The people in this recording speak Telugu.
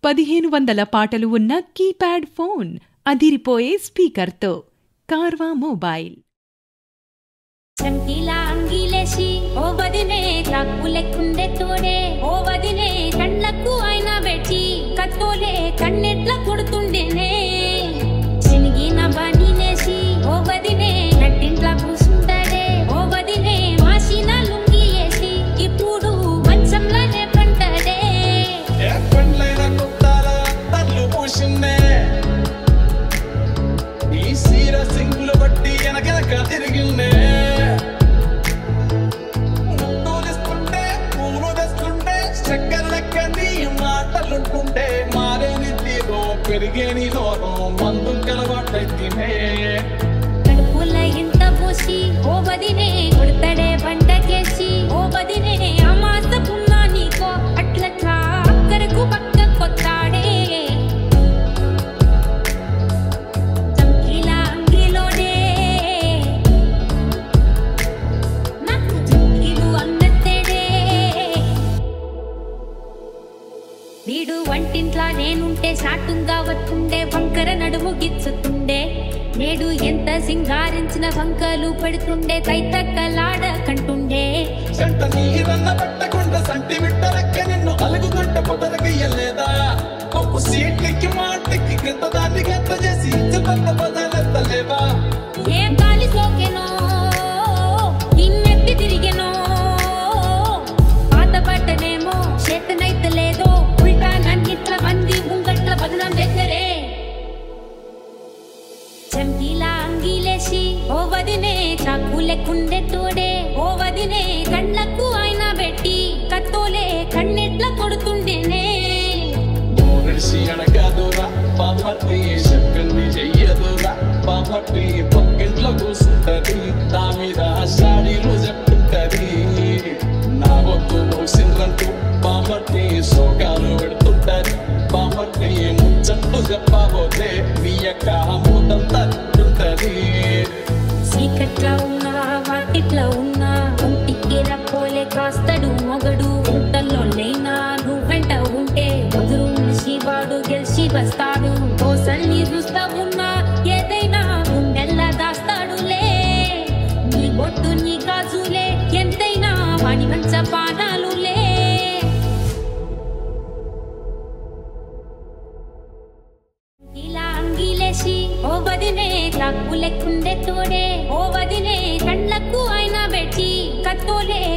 పదిహేను వందల పాటలు ఉన్న కీప్యాడ్ ఫోన్ అదిరిపోయే స్పీకర్తో కార్వా మొబైల్ చంకీలా అంగీలేసి ఓ వదినే చాకు లెక్కుండే తోడే ఓ వదినే కళ్ళకు ఆయన పెట్టి కత్తోలే కన్నెట్ల కొడుతుండేనే చినిగిన బనీనేసి ఓ వదినే నట్టింట్ల కూసుంటాడే ఓ వదినే మాసిన లుంగి వేసి ఇప్పుడు మంచంలోనే పంటాడే ఏ పెండ్లైన కొత్తాల తల్లు పూసిందే ఈ సీర సింగులు బట్టి వెనకెనక తిరిగిందే ముట్టూలిస్తుంటే పూలు తెస్తుంటే చక్కెర లెక్క నీ మాటలుంటుంటే మారేని తీరో పెరిగేని లోకం మందు కలవాటైతేనే కడుపుల ఇంత పోసి ఓ వదినే కొడతాడే పంటకేసి ఓ వదినే అమాస పున్నా నీకో అట్లట్లా అక్కరకు పక్క కొత్తాడే చంకీల అంగిలోనే నాకు చంకీలు అన్నత్తేడే వీడు వంటింట్లా నేనుంటే సాటుంగా వస్తుండే వంకర నడుము గిచ్చుతుండే నేడు ఎంత సింగారించిన వంకలు పెడుతుండే తైతక్కలాడ కంటుండే సంట నీరన్న పట్టకుండా సంటి విట్టలెక్క నిన్ను అలుగుతుంట పొదలకయ్యలేదా ఒప్పు సీట్లకి మాటకి గంత దాన్ని గంత చేసి ఇచ్చుకొత్త పొదలెత్తలేవా ఏ గాలి సోకెనో ఇన్నెత్తి తిరిగెనో పాత పట్టనేమో చేతనైతే లేదో ఉల్టా నన్నిట్ల మంది ముంగట్ల బదనం దగ్గరే చంకీలా అంగీలేసి ఓ వదినే చాకు లెక్కుండే తోడే ఓ వదినే కళ్ళకు ఆయన పెట్టి కత్తోలే కన్నెట్ల కొడుతుండేనే నడిసి అడగదురా పాపట్టి చెప్పింది చెయ్యదురా పాపట్టి పక్కింట్లో కూసుంటది నా మీద సాడీలు చెప్తుంటది నా వద్దు మూసిందంటూ పాపట్టి సోకాలు పెడుతుంటది పాపట్టి ముచ్చట్లు చెప్పబోతే నీ యొక్క మూతంతా తింటుంటది చీకట్లా ఉన్నా వాటిట్లా ఉన్నా ఒంటికి రప్పోలే కాస్తడు మొగడు ఇంతలో లేనా నువ్వెంట ఉంటే ఎదురు మనిషి వాడు గెలిచి వస్తాడు కోసల్ని చూస్తా ఉన్నా ఏదైనా గుండెల్లా దాస్తాడులే నీ బొట్టు నీ గాజులే ఎంతైనా వాని మంచ పానాలులే ఇలా అంగిలేసి ఓ వదినే చాకు లెక్కుండే తోడే ఓ వదినే కళ్ళకు ఆయన పెట్టి కత్తోలే